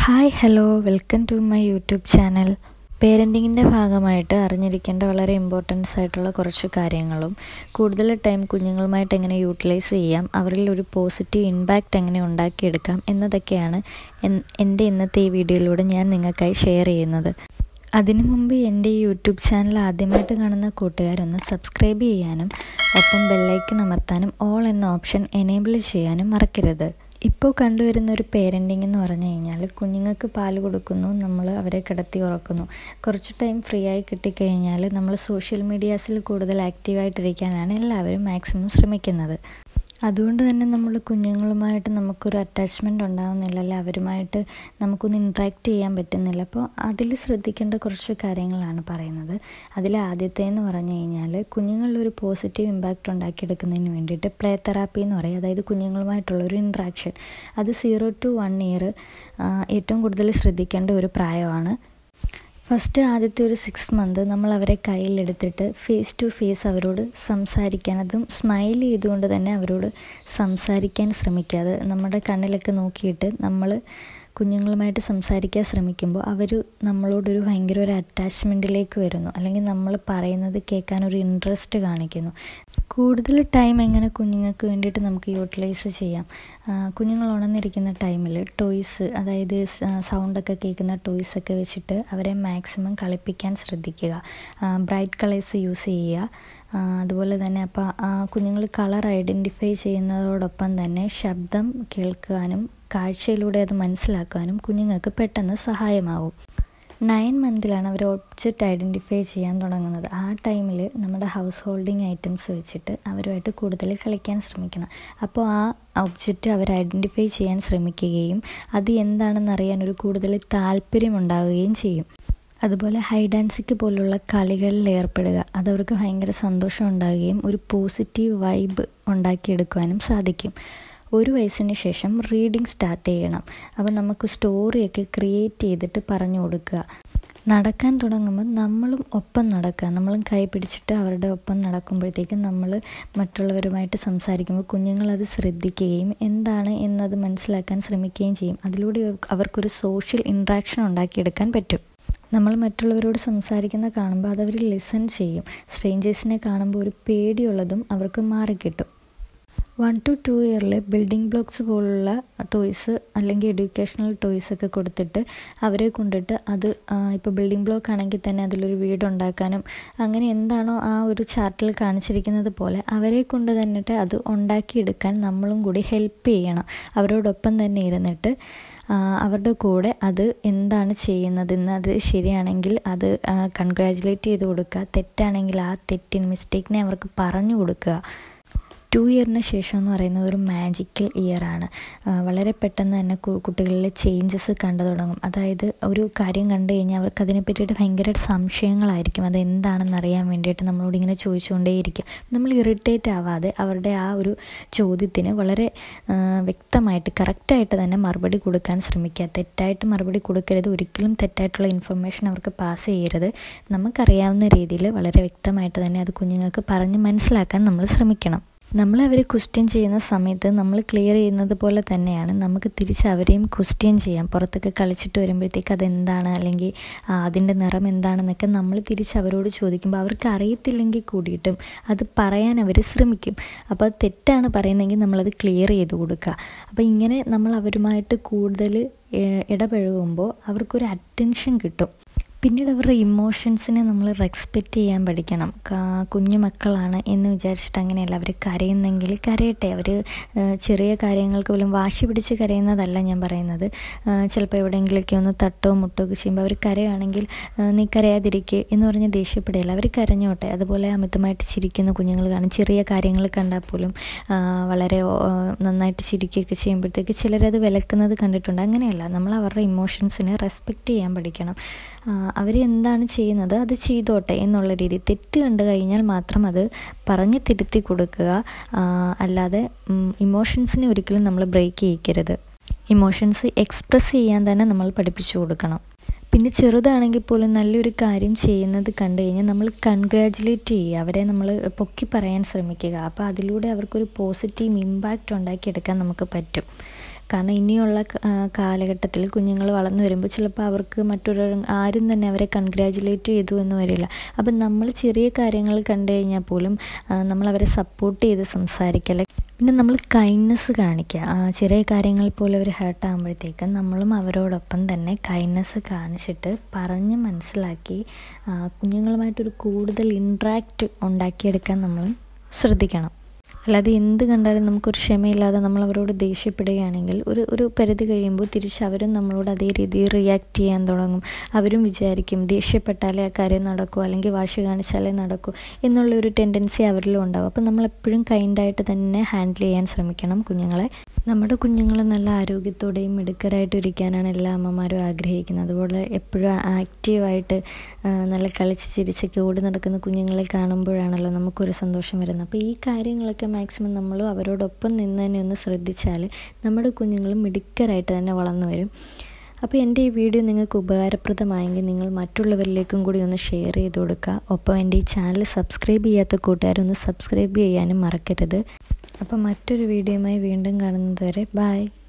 hi hello welcome to my YouTube channel പേരൻറ്റിങ്ങിൻ്റെ ഭാഗമായിട്ട് അറിഞ്ഞിരിക്കേണ്ട വളരെ ഇമ്പോർട്ടൻസ് ആയിട്ടുള്ള കുറച്ച് കാര്യങ്ങളും കൂടുതൽ ടൈം കുഞ്ഞുങ്ങളുമായിട്ട് എങ്ങനെ യൂട്ടിലൈസ് ചെയ്യാം അവരിൽ ഒരു പോസിറ്റീവ് ഇമ്പാക്റ്റ് എങ്ങനെ ഉണ്ടാക്കിയെടുക്കാം എന്നതൊക്കെയാണ് എൻ- എൻ്റെ ഇന്നത്തെ ഈ വീഡിയോയിലൂടെ ഞാൻ നിങ്ങൾക്കായി ഷെയർ ചെയ്യുന്നത് അതിനു മുമ്പ് എൻ്റെ ഈ യൂട്യൂബ് ചാനൽ ആദ്യമായിട്ട് കാണുന്ന കൂട്ടുകാരൊന്ന് സബ്സ്ക്രൈബ് ചെയ്യാനും ഒപ്പം ബെല്ലൈക്കൺ അമർത്താനും ഓൾ എന്ന ഓപ്ഷൻ എനേബിൾ ചെയ്യാനും മറക്കരുത് ഇപ്പോൾ കണ്ടുവരുന്ന ഒരു പേരൻറ്റിംഗ് എന്ന് പറഞ്ഞു കഴിഞ്ഞാൽ കുഞ്ഞുങ്ങൾക്ക് പാൽ കൊടുക്കുന്നു നമ്മൾ അവരെ കിടത്തി ഉറക്കുന്നു കുറച്ച് ടൈം ഫ്രീ ആയി കിട്ടിക്കഴിഞ്ഞാൽ നമ്മൾ സോഷ്യൽ മീഡിയാസിൽ കൂടുതൽ ആക്റ്റീവായിട്ടിരിക്കാനാണ് എല്ലാവരും മാക്സിമം ശ്രമിക്കുന്നത് അതുകൊണ്ട് തന്നെ നമ്മൾ കുഞ്ഞുങ്ങളുമായിട്ട് നമുക്കൊരു അറ്റാച്ച്മെൻ്റ് ഉണ്ടാകുന്നില്ല അല്ലെ അവരുമായിട്ട് നമുക്കൊന്ന് ഇൻട്രാക്ട് ചെയ്യാൻ പറ്റുന്നില്ല അപ്പോൾ അതിൽ ശ്രദ്ധിക്കേണ്ട കുറച്ച് കാര്യങ്ങളാണ് പറയുന്നത് അതിൽ ആദ്യത്തെ എന്ന് പറഞ്ഞു കഴിഞ്ഞാൽ കുഞ്ഞുങ്ങളിൽ ഒരു പോസിറ്റീവ് ഇമ്പാക്റ്റ് ഉണ്ടാക്കിയെടുക്കുന്നതിന് വേണ്ടിയിട്ട് പ്ലേ തെറാപ്പി എന്ന് പറയും അതായത് കുഞ്ഞുങ്ങളുമായിട്ടുള്ള ഒരു ഇൻട്രാക്ഷൻ അത് സീറോ ടു വൺ ഇയർ ഏറ്റവും കൂടുതൽ ശ്രദ്ധിക്കേണ്ട ഒരു പ്രായമാണ് ഫസ്റ്റ് ആദ്യത്തെ ഒരു സിക്സ് മന്ത് നമ്മൾ അവരെ കയ്യിലെടുത്തിട്ട് ഫേസ് ടു ഫേസ് അവരോട് സംസാരിക്കാൻ അതും സ്മൈൽ ചെയ്തുകൊണ്ട് തന്നെ അവരോട് സംസാരിക്കാൻ ശ്രമിക്കുക അത് നമ്മുടെ കണ്ണിലൊക്കെ നോക്കിയിട്ട് നമ്മൾ കുഞ്ഞുങ്ങളുമായിട്ട് സംസാരിക്കാൻ ശ്രമിക്കുമ്പോൾ അവർ നമ്മളോടൊരു ഭയങ്കര ഒരു അറ്റാച്ച്മെൻറ്റിലേക്ക് വരുന്നു അല്ലെങ്കിൽ നമ്മൾ പറയുന്നത് കേൾക്കാൻ ഒരു ഇൻട്രസ്റ്റ് കാണിക്കുന്നു കൂടുതൽ ടൈം എങ്ങനെ കുഞ്ഞുങ്ങൾക്ക് വേണ്ടിയിട്ട് നമുക്ക് യൂട്ടിലൈസ് ചെയ്യാം ആ, കുഞ്ഞുങ്ങൾ ഉണർന്നിരിക്കുന്ന ടൈമിൽ ടോയ്സ് അതായത് സൗണ്ടൊക്കെ കേൾക്കുന്ന ടോയ്സൊക്കെ വെച്ചിട്ട് അവരെ മാക്സിമം കളിപ്പിക്കാൻ ശ്രദ്ധിക്കുക ബ്രൈറ്റ് കളേഴ്സ് യൂസ് ചെയ്യുക ആ, അതുപോലെ തന്നെ അപ്പോൾ കുഞ്ഞുങ്ങൾ കളർ ഐഡൻറ്റിഫൈ ചെയ്യുന്നതോടൊപ്പം തന്നെ ശബ്ദം കേൾക്കാനും കാഴ്ചയിലൂടെ അത് മനസ്സിലാക്കാനും കുഞ്ഞുങ്ങൾക്ക് പെട്ടെന്ന് സഹായമാവും നയൻ മന്തിലാണ് അവർ ഒബ്ജക്റ്റ് ഐഡൻറ്റിഫൈ ചെയ്യാൻ തുടങ്ങുന്നത് ആ ടൈമിൽ നമ്മുടെ ഹൗസ് ഹോൾഡിങ് ഐറ്റംസ് വെച്ചിട്ട് അവരുമായിട്ട് കൂടുതൽ കളിക്കാൻ ശ്രമിക്കണം അപ്പോൾ ആ ഒബ്ജക്റ്റ് അവർ ഐഡൻറ്റിഫൈ ചെയ്യാൻ ശ്രമിക്കുകയും അത് എന്താണെന്ന് അറിയാൻ ഒരു കൂടുതൽ താല്പര്യം ഉണ്ടാവുകയും ചെയ്യും അതുപോലെ ഹൈഡ് ആൻഡ് സിക്ക് പോലുള്ള കളികളിൽ ഏർപ്പെടുക അതവർക്ക് ഭയങ്കര സന്തോഷം ഉണ്ടാകുകയും ഒരു പോസിറ്റീവ് വൈബ് ഉണ്ടാക്കിയെടുക്കുവാനും സാധിക്കും ഒരു വയസ്സിന് ശേഷം റീഡിങ് സ്റ്റാർട്ട് ചെയ്യണം അപ്പോൾ നമുക്ക് സ്റ്റോറിയൊക്കെ ക്രിയേറ്റ് ചെയ്തിട്ട് പറഞ്ഞു കൊടുക്കുക നടക്കാൻ തുടങ്ങുമ്പോൾ നമ്മളും ഒപ്പം നടക്കുക നമ്മളും കൈ പിടിച്ചിട്ട് അവരുടെ ഒപ്പം നടക്കുമ്പോഴത്തേക്കും നമ്മൾ മറ്റുള്ളവരുമായിട്ട് സംസാരിക്കുമ്പോൾ കുഞ്ഞുങ്ങളത് ശ്രദ്ധിക്കുകയും എന്താണ് എന്നത് മനസ്സിലാക്കാൻ ശ്രമിക്കുകയും ചെയ്യും അതിലൂടെ അവർക്കൊരു സോഷ്യൽ ഇൻട്രാക്ഷൻ ഉണ്ടാക്കിയെടുക്കാൻ പറ്റും നമ്മൾ മറ്റുള്ളവരോട് സംസാരിക്കുന്ന കാണുമ്പോൾ അതവർ ലിസൺ ചെയ്യും സ്ട്രേഞ്ചേഴ്സിനെ കാണുമ്പോൾ ഒരു പേടിയുള്ളതും അവർക്ക് മാറിക്കിട്ടും വൺ ടു ടു ഇയറിൽ ബിൽഡിംഗ് ബ്ലോക്സ് പോലുള്ള ടോയ്സ് അല്ലെങ്കിൽ എഡ്യൂക്കേഷണൽ ടോയ്സ് ഒക്കെ കൊടുത്തിട്ട് അവരെ കൊണ്ടിട്ട് അത് ഇപ്പോൾ ബിൽഡിംഗ് ബ്ലോക്ക് ആണെങ്കിൽ തന്നെ അതിലൊരു വീടുണ്ടാക്കാനും അങ്ങനെ എന്താണോ ആ ഒരു ചാർട്ടിൽ കാണിച്ചിരിക്കുന്നത് പോലെ അവരെ കൊണ്ട് തന്നിട്ട് അത് ഉണ്ടാക്കിയെടുക്കാൻ നമ്മളും കൂടി ഹെൽപ്പ് ചെയ്യണം അവരോടൊപ്പം തന്നെ ഇരുന്നിട്ട് ആ, അവരുടെ കൂടെ അത് എന്താണ് ചെയ്യുന്നതെന്ന് അത് ശരിയാണെങ്കിൽ അത് കൺഗ്രാജുലേറ്റ് ചെയ്ത് കൊടുക്കുക തെറ്റാണെങ്കിൽ ആ തെറ്റിന് മിസ്റ്റേക്കിനെ അവർക്ക് പറഞ്ഞു കൊടുക്കുക ടു ഇയറിന് ശേഷം എന്ന് പറയുന്നത് ഒരു മാജിക്കൽ ഇയറാണ് വളരെ പെട്ടെന്ന് തന്നെ കു- കുട്ടികളിലെ ചേഞ്ചസ് കണ്ടു തുടങ്ങും അതായത് ഒരു കാര്യം കണ്ടു കഴിഞ്ഞാൽ അവർക്ക് അതിനെ പറ്റിയിട്ട് ഭയങ്കര സംശയങ്ങളായിരിക്കും അത് എന്താണെന്ന് അറിയാൻ വേണ്ടിയിട്ട് നമ്മളോട് ഇങ്ങനെ ചോദിച്ചുകൊണ്ടേയിരിക്കും നമ്മൾ ഇറിറ്റേറ്റ് ആവാതെ അവരുടെ ആ ഒരു ചോദ്യത്തിന് വളരെ ആ, വ്യക്തമായിട്ട് കറക്റ്റായിട്ട് തന്നെ മറുപടി കൊടുക്കാൻ ശ്രമിക്കുക തെറ്റായിട്ട് മറുപടി കൊടുക്കരുത് ഒരിക്കലും തെറ്റായിട്ടുള്ള ഇൻഫർമേഷൻ അവർക്ക് പാസ് ചെയ്യരുത് നമുക്കറിയാവുന്ന രീതിയിൽ വളരെ വ്യക്തമായിട്ട് തന്നെ അത് കുഞ്ഞുങ്ങൾക്ക് പറഞ്ഞ് മനസ്സിലാക്കാൻ നമ്മൾ ശ്രമിക്കണം നമ്മൾ അവരെ ക്വസ്റ്റ്യൻ ചെയ്യുന്ന സമയത്ത് നമ്മൾ ക്ലിയർ ചെയ്യുന്നത് പോലെ തന്നെയാണ് നമുക്ക് തിരിച്ച് അവരെയും ക്വസ്റ്റ്യൻ ചെയ്യാം പുറത്തൊക്കെ കളിച്ചിട്ട് വരുമ്പോഴത്തേക്ക് അതെന്താണ് അല്ലെങ്കിൽ ആ, അതിൻ്റെ നിറം എന്താണെന്നൊക്കെ നമ്മൾ തിരിച്ച് അവരോട് ചോദിക്കുമ്പോൾ അവർക്ക് അറിയത്തില്ലെങ്കിൽ കൂടിയിട്ടും അത് പറയാൻ അവർ ശ്രമിക്കും അപ്പോൾ അത് തെറ്റാണ് പറയുന്നതെങ്കിൽ നമ്മളത് ക്ലിയർ ചെയ്ത് കൊടുക്കുക അപ്പോൾ ഇങ്ങനെ നമ്മൾ അവരുമായിട്ട് കൂടുതൽ ഏഹ്, ഇടപഴകുമ്പോൾ അവർക്കൊരു അറ്റൻഷൻ കിട്ടും പിന്നീട് അവരുടെ ഇമോഷൻസിനെ നമ്മൾ റെസ്പെക്റ്റ് ചെയ്യാൻ പഠിക്കണം കാ- കുഞ്ഞു മക്കളാണ് എന്ന് വിചാരിച്ചിട്ട് അങ്ങനെയല്ല അവർ കരയുന്നെങ്കിൽ കരയട്ടെ അവർ ചെറിയ കാര്യങ്ങൾക്ക് പോലും വാശി പിടിച്ച് കരയുന്നതല്ല ഞാൻ പറയുന്നത് ചിലപ്പോൾ എവിടെയെങ്കിലുമൊക്കെ ഒന്ന് തട്ടോ മുട്ടോ ഒക്കെ ചെയ്യുമ്പോൾ അവർ കരയാണെങ്കിൽ ആ, നീ കരയാതിരിക്കുക എന്ന് പറഞ്ഞ് ദേഷ്യപ്പെടുകയില്ല അവർ കരഞ്ഞോട്ടെ അതുപോലെ അമിതമായിട്ട് ചിരിക്കുന്ന കുഞ്ഞുങ്ങൾ കാണും ചെറിയ കാര്യങ്ങൾ കണ്ടാൽ പോലും ആ, വളരെ ഓ, നന്നായിട്ട് ചിരിക്കുകയൊക്കെ ചെയ്യുമ്പോഴത്തേക്ക് ചിലരത് വിലക്കുന്നത് കണ്ടിട്ടുണ്ട് അങ്ങനെയല്ല നമ്മൾ അവരുടെ ഇമോഷൻസിനെ റെസ്പെക്റ്റ് ചെയ്യാൻ പഠിക്കണം അവർ എന്താണ് ചെയ്യുന്നത് അത് ചെയ്തോട്ടെ എന്നുള്ള രീതി തെറ്റ് കണ്ടു കഴിഞ്ഞാൽ മാത്രം അത് പറഞ്ഞ് തിരുത്തി കൊടുക്കുക ആ, അല്ലാതെ ഇമോഷൻസിനെ ഒരിക്കലും നമ്മൾ ബ്രേക്ക് ചെയ്യിക്കരുത് ഇമോഷൻസ് എക്സ്പ്രസ് ചെയ്യാൻ തന്നെ നമ്മൾ പഠിപ്പിച്ചു കൊടുക്കണം പിന്നെ ചെറുതാണെങ്കിൽ പോലും നല്ലൊരു കാര്യം ചെയ്യുന്നത് കണ്ടു കഴിഞ്ഞാൽ നമ്മൾ കൺഗ്രാജുലേറ്റ് ചെയ്യുക അവരെ നമ്മൾ പൊക്കി പറയാൻ ശ്രമിക്കുക അപ്പോൾ അതിലൂടെ അവർക്കൊരു പോസിറ്റീവ് ഇമ്പാക്റ്റ് ഉണ്ടാക്കിയെടുക്കാൻ നമുക്ക് പറ്റും കാരണം ഇനിയുള്ള കാലഘട്ടത്തിൽ കുഞ്ഞുങ്ങൾ വളർന്നു വരുമ്പോൾ ചിലപ്പോൾ അവർക്ക് മറ്റൊരു ആരും തന്നെ അവരെ കൺഗ്രാജുലേറ്റ് ചെയ്തു എന്ന് വരില്ല അപ്പം നമ്മൾ ചെറിയ കാര്യങ്ങൾ കണ്ടു കഴിഞ്ഞാൽ പോലും നമ്മൾ അവരെ സപ്പോർട്ട് ചെയ്ത് സംസാരിക്കൽ പിന്നെ നമ്മൾ കൈൻഡ്നെസ് കാണിക്കുക ചെറിയ കാര്യങ്ങൾ പോലും അവർ ഹേർട്ട് ആകുമ്പോഴത്തേക്കും നമ്മളും അവരോടൊപ്പം തന്നെ കൈൻഡ്നെസ് കാണിച്ചിട്ട് പറഞ്ഞ് മനസ്സിലാക്കി കുഞ്ഞുങ്ങളുമായിട്ടൊരു കൂടുതൽ ഇൻട്രാക്റ്റ് ഉണ്ടാക്കിയെടുക്കാൻ നമ്മൾ ശ്രദ്ധിക്കണം അല്ലാതെ എന്ത് കണ്ടാലും നമുക്കൊരു ക്ഷമയില്ലാതെ നമ്മൾ അവരോട് ദേഷ്യപ്പെടുകയാണെങ്കിൽ ഒരു ഒരു പരിധി കഴിയുമ്പോൾ തിരിച്ച് അവരും നമ്മളോട് അതേ രീതിയിൽ റിയാക്ട് ചെയ്യാൻ തുടങ്ങും അവരും വിചാരിക്കും ദേഷ്യപ്പെട്ടാലേ ആ കാര്യം നടക്കൂ അല്ലെങ്കിൽ വാശി കാണിച്ചാലേ നടക്കൂ എന്നുള്ള ഒരു ടെൻഡൻസി അവരിലും ഉണ്ടാവും അപ്പം നമ്മൾ എപ്പോഴും കൈൻഡായിട്ട് തന്നെ ഹാൻഡിൽ ചെയ്യാൻ ശ്രമിക്കണം കുഞ്ഞുങ്ങളെ നമ്മുടെ കുഞ്ഞുങ്ങൾ നല്ല ആരോഗ്യത്തോടെയും മിടുക്കരായിട്ടും ഇരിക്കാനാണ് എല്ലാ അമ്മമാരും ആഗ്രഹിക്കുന്നത് അതുപോലെ എപ്പോഴും ആക്റ്റീവായിട്ട് നല്ല കളിച്ച് ചിരിച്ചൊക്കെ ഓടി നടക്കുന്ന കുഞ്ഞുങ്ങളെ കാണുമ്പോഴാണല്ലോ നമുക്കൊരു സന്തോഷം വരുന്നത് അപ്പോൾ ഈ കാര്യങ്ങളൊക്കെ മാക്സിമം നമ്മൾ അവരോടൊപ്പം നിന്ന് തന്നെ ഒന്ന് ശ്രദ്ധിച്ചാൽ നമ്മുടെ കുഞ്ഞുങ്ങളും മിടുക്കരായിട്ട് തന്നെ വളർന്നു വരും അപ്പോൾ എൻ്റെ ഈ വീഡിയോ നിങ്ങൾക്ക് ഉപകാരപ്രദമായെങ്കിൽ നിങ്ങൾ മറ്റുള്ളവരിലേക്കും കൂടി ഒന്ന് ഷെയർ ചെയ്ത് കൊടുക്കുക ഒപ്പം എൻ്റെ ഈ ചാനൽ സബ്സ്ക്രൈബ് ചെയ്യാത്ത കൂട്ടുകാരൊന്ന് സബ്സ്ക്രൈബ് ചെയ്യാനും മറക്കരുത് അപ്പോൾ മറ്റൊരു വീഡിയോയുമായി വീണ്ടും കാണുന്നത് വരെ ബായ്